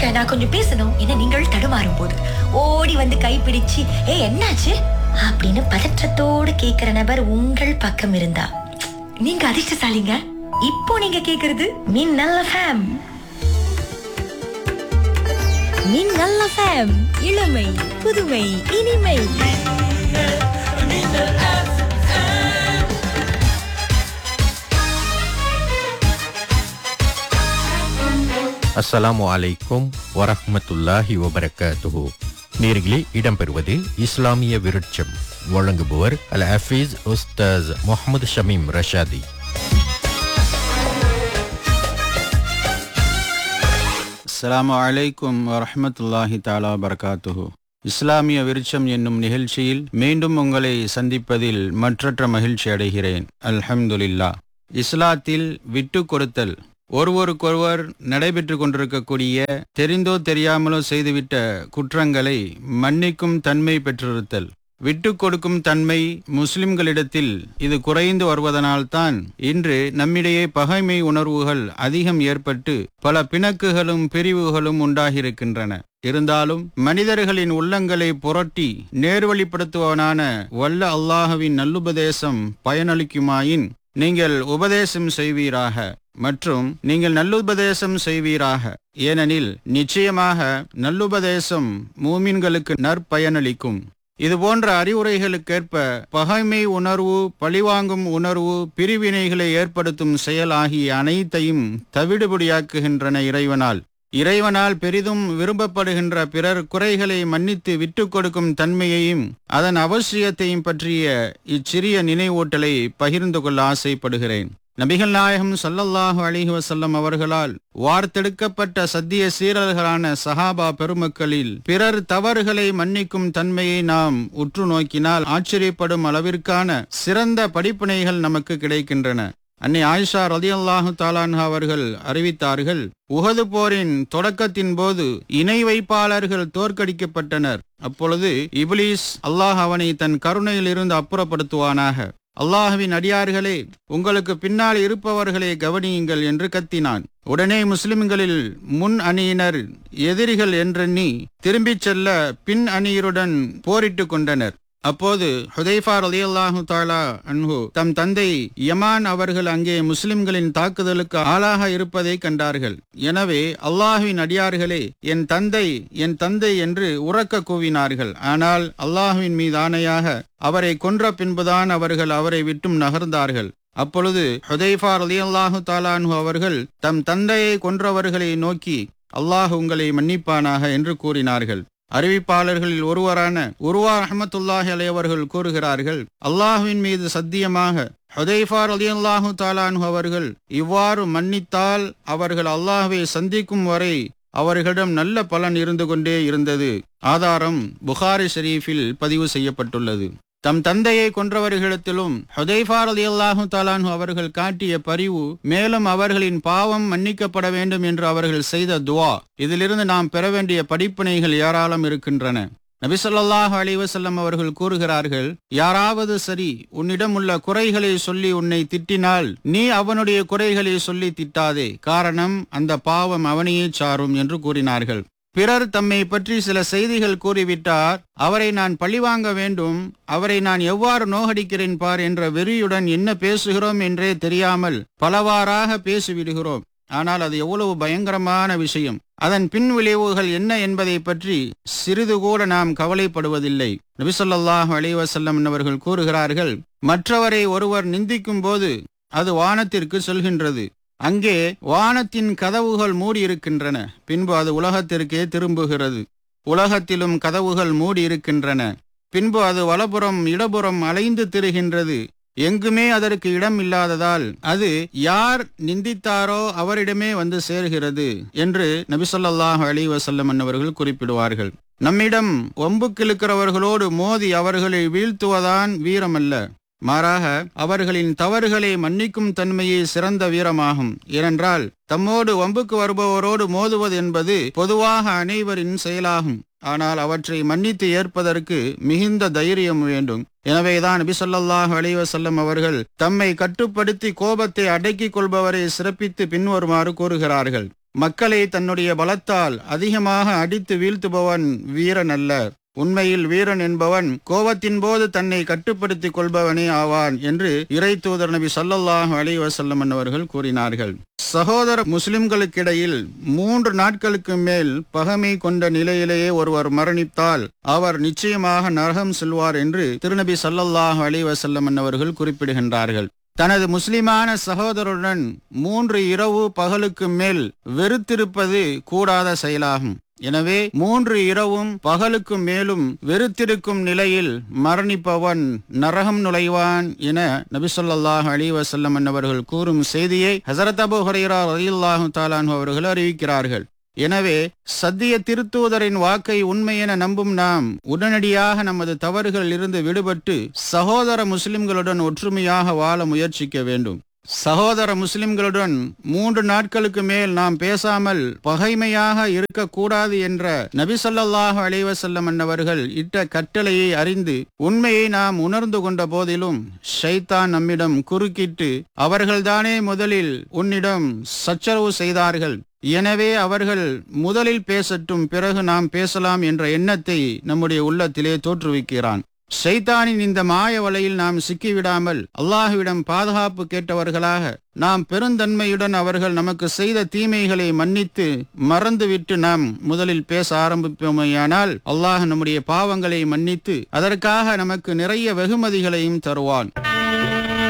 இருங்க நான் கொஞ்சம் பேசணும் என நீங்கள் தடுமாறும் போது ஓடி வந்து கைப்பிடிச்சு ஏ என்னாச்சு அப்படின்னு பதற்றத்தோடு கேக்குற நபர் உங்கள் பக்கம் இருந்தா நீங்க அதிர்ஷ்டசாலிங்க இப்போ நீங்க கேக்குறது மின்னல் ஃபேம் மின்னல் ஃபேம் இளமை புதுமை இனிமை அஸ்ஸலாமு அலைக்கும் வரஹ்மத்துல்லாஹி வபரகாத்துஹு நேர்களே இடம்பெறுவது இஸ்லாமிய விருட்சம் வழங்குபவர் அல் ஹஃபீஸ் உஸ்தாஸ் முகமது ஷமீம் ரஷாதி அஸ்ஸலாமு அலைக்கும் வரஹ்மத்துல்லாஹி தாலா பரகாத்துஹு இஸ்லாமிய விருட்சம் என்னும் நிகழ்ச்சியில் மீண்டும் உங்களை சந்திப்பதில் மற்றற்ற மகிழ்ச்சி அடைகிறேன் அல்ஹம்துலில்லா இஸ்லாத்தில் விட்டு கொடுத்தல் ஒருவருக்கொருவர் நடைபெற்று கொண்டிருக்கக்கூடிய தெரிந்தோ தெரியாமலோ செய்துவிட்ட குற்றங்களை மன்னிக்கும் தன்மை பெற்றிருத்தல் விட்டு கொடுக்கும் தன்மை முஸ்லிம்களிடத்தில் இது குறைந்து வருவதனால்தான் இன்று நம்மிடையே பகைமை உணர்வுகள் அதிகம் ஏற்பட்டு பல பிணக்குகளும் பிரிவுகளும் உண்டாகியிருக்கின்றன இருந்தாலும் மனிதர்களின் உள்ளங்களை புரட்டி நேர்வழிப்படுத்துவனான வல்ல அல்லாஹுவின் நல்லுபதேசம் பயனளிக்குமாயின் நீங்கள் உபதேசம் செய்வீராக மற்றும் நீங்கள் நல்லுபதேசம் செய்வீராக ஏனெனில் நிச்சயமாக நல்லுபதேசம் மூமின்களுக்கு நற்பயனளிக்கும் இது போன்ற அறிவுரைகளுக்கேற்ப பகைமை உணர்வு பழிவாங்கும் உணர்வு பிரிவினைகளை ஏற்படுத்தும் செயல் ஆகிய அனைத்தையும் தவிடுபடியாக்குகின்றன இறைவனால் இறைவனால் பெரிதும் விரும்பப்படுகின்ற பிறர் குறைகளை மன்னித்து விட்டு கொடுக்கும் தன்மையையும் அதன் அவசியத்தையும் பற்றிய இச்சிறிய நினைவூட்டலை பகிர்ந்து கொள்ள ஆசைப்படுகிறேன் நபிகள் நாயகம் சல்லல்லாஹு அலிஹி வசல்லம் அவர்களால் வார்த்தெடுக்கப்பட்ட சத்திய சீரர்களான சஹாபா பெருமக்களில் பிறர் தவறுகளை மன்னிக்கும் தன்மையை நாம் உற்று நோக்கினால் ஆச்சரியப்படும் அளவிற்கான சிறந்த படிப்பினைகள் நமக்கு கிடைக்கின்றன அன்னை ஆயிஷா ரதியல்லாஹு தாலான்ஹா அவர்கள் அறிவித்தார்கள் உகது போரின் தொடக்கத்தின் போது இணை வைப்பாளர்கள் தோற்கடிக்கப்பட்டனர் அப்பொழுது இப்லீஸ் அல்லாஹ் அவனை தன் கருணையிலிருந்து அப்புறப்படுத்துவானாக அல்லாஹுவின் அடியார்களே உங்களுக்கு பின்னால் இருப்பவர்களை கவனியுங்கள் என்று கத்தினான் உடனே முஸ்லிம்களில் முன் அணியினர் எதிரிகள் என்றெண்ணி திரும்பிச் செல்ல பின் அணியருடன் போரிட்டு கொண்டனர் அப்போது ஹுதைஃபா ரலியல்லாஹு தாலா அன்ஹு தம் தந்தை யமான் அவர்கள் அங்கே முஸ்லிம்களின் தாக்குதலுக்கு ஆளாக இருப்பதை கண்டார்கள் எனவே அல்லாஹுவின் அடியார்களே என் தந்தை என் தந்தை என்று உறக்க கூவினார்கள் ஆனால் அல்லாஹுவின் மீது ஆணையாக அவரை கொன்ற பின்புதான் அவர்கள் அவரை விட்டும் நகர்ந்தார்கள் அப்பொழுது ஹுதைஃபா ரலியல்லாஹு தாலான்ஹு அவர்கள் தம் தந்தையை கொன்றவர்களை நோக்கி அல்லாஹ் உங்களை மன்னிப்பானாக என்று கூறினார்கள் அறிவிப்பாளர்களில் ஒருவரான உருவா அஹமத்துல்லாஹி அலையவர்கள் கூறுகிறார்கள் அல்லாஹுவின் மீது சத்தியமாக ஹுதைஃபார் அலி அல்லாஹு தாலானு அவர்கள் இவ்வாறு மன்னித்தால் அவர்கள் அல்லாஹுவை சந்திக்கும் வரை அவர்களிடம் நல்ல பலன் இருந்து கொண்டே இருந்தது ஆதாரம் புகாரி ஷெரீஃபில் பதிவு செய்யப்பட்டுள்ளது தம் தந்தையை கொன்றவர்களிடத்திலும் ஹுதைஃபார் அலி அல்லாஹு தாலானு அவர்கள் காட்டிய பரிவு மேலும் அவர்களின் பாவம் மன்னிக்கப்பட வேண்டும் என்று அவர்கள் செய்த துவா இதிலிருந்து நாம் பெற வேண்டிய படிப்பினைகள் ஏராளம் இருக்கின்றன நபிசல்லாஹு அலிவசல்லம் அவர்கள் கூறுகிறார்கள் யாராவது சரி உன்னிடம் உள்ள குறைகளை சொல்லி உன்னை திட்டினால் நீ அவனுடைய குறைகளை சொல்லி திட்டாதே காரணம் அந்த பாவம் அவனையே சாரும் என்று கூறினார்கள் பிறர் தம்மை பற்றி சில செய்திகள் கூறிவிட்டார் அவரை நான் பழிவாங்க வேண்டும் அவரை நான் எவ்வாறு நோகடிக்கிறேன் பார் என்ற வெறியுடன் என்ன பேசுகிறோம் என்றே தெரியாமல் பலவாறாக பேசிவிடுகிறோம் ஆனால் அது எவ்வளவு பயங்கரமான விஷயம் அதன் பின் விளைவுகள் என்ன என்பதை பற்றி சிறிது கூட நாம் கவலைப்படுவதில்லை நபிசல்லாஹு அலைவசல்லம் அவர்கள் கூறுகிறார்கள் மற்றவரை ஒருவர் நிந்திக்கும் போது அது வானத்திற்கு சொல்கின்றது அங்கே வானத்தின் கதவுகள் மூடியிருக்கின்றன பின்பு அது உலகத்திற்கே திரும்புகிறது உலகத்திலும் கதவுகள் மூடியிருக்கின்றன பின்பு அது வலப்புறம் இடப்புறம் அலைந்து திரிகின்றது எங்குமே அதற்கு இடம் இல்லாததால் அது யார் நிந்தித்தாரோ அவரிடமே வந்து சேர்கிறது என்று நபிசல்லாஹு அலி வசல்லம் அவர்கள் குறிப்பிடுவார்கள் நம்மிடம் ஒம்புக்கிழுக்கிறவர்களோடு மோதி அவர்களை வீழ்த்துவதான் வீரமல்ல மாறாக அவர்களின் தவறுகளை மன்னிக்கும் தன்மையே சிறந்த வீரமாகும் ஏனென்றால் தம்மோடு வம்புக்கு வருபவரோடு மோதுவது என்பது பொதுவாக அனைவரின் செயலாகும் ஆனால் அவற்றை மன்னித்து ஏற்பதற்கு மிகுந்த தைரியம் வேண்டும் எனவேதான் நபிசல்லாஹு அலைவசல்லம் அவர்கள் தம்மை கட்டுப்படுத்தி கோபத்தை அடக்கிக் கொள்பவரை சிறப்பித்து பின்வருமாறு கூறுகிறார்கள் மக்களை தன்னுடைய பலத்தால் அதிகமாக அடித்து வீழ்த்துபவன் வீரன் அல்ல உண்மையில் வீரன் என்பவன் கோபத்தின் போது தன்னை கட்டுப்படுத்திக் கொள்பவனே ஆவான் என்று இறை தூதர் நபி ஸல்லல்லாஹு அலைஹி வஸல்லம் அவர்கள் கூறினார்கள் சகோதர முஸ்லிம்களுக்கிடையில் மூன்று நாட்களுக்கு மேல் பகமை கொண்ட நிலையிலேயே ஒருவர் மரணித்தால் அவர் நிச்சயமாக நரகம் செல்வார் என்று திருநபி ஸல்லல்லாஹு அலைஹி வஸல்லம் அவர்கள் குறிப்பிடுகின்றார்கள் தனது முஸ்லிமான சகோதரருடன் மூன்று இரவு பகலுக்கு மேல் வெறுத்திருப்பது கூடாத செயலாகும் எனவே மூன்று இரவும் பகலுக்கு மேலும் வெறுத்திருக்கும் நிலையில் மரணிப்பவன் நரகம் நுழைவான் என நபிசல்லாஹ் அலி வசல்லம் அவர்கள் கூறும் செய்தியை ஹசரத் அபு ஹுரைரா ரலியல்லாஹு தாலான் அவர்கள் அறிவிக்கிறார்கள் எனவே சத்திய திருத்தூதரின் வாக்கை உண்மை என நம்பும் நாம் உடனடியாக நமது தவறுகளில் இருந்து விடுபட்டு சகோதர முஸ்லிம்களுடன் ஒற்றுமையாக வாழ முயற்சிக்க வேண்டும் சகோதர முஸ்லிம்களுடன் மூன்று நாட்களுக்கு மேல் நாம் பேசாமல் பகைமையாக இருக்கக்கூடாது என்ற நபி ஸல்லல்லாஹு அலைஹி வஸல்லம் அன்னவர்கள் இட்ட கட்டளையை அறிந்து உண்மையை நாம் உணர்ந்து கொண்ட போதிலும் ஷைத்தான் நம்மிடம் குறுக்கிட்டு அவர்கள்தானே முதலில் உன்னிடம் சச்சரவு செய்தார்கள் எனவே அவர்கள் முதலில் பேசட்டும் பிறகு நாம் பேசலாம் என்ற எண்ணத்தை நம்முடைய உள்ளத்திலே தோற்றுவிக்கிறான் ஷைத்தானின் இந்த மாய வலையில் நாம் சிக்கிவிடாமல் அல்லாஹுவிடம் பாதுகாப்பு கேட்டவர்களாக நாம் பெருந்தன்மையுடன் அவர்கள் நமக்கு செய்த தீமைகளை மன்னித்து மறந்துவிட்டு நாம் முதலில் பேச ஆரம்பிப்போமேயானால் அல்லாஹ் நம்முடைய பாவங்களை மன்னித்து அதற்காக நமக்கு நிறைய வெகுமதிகளையும் தருவான்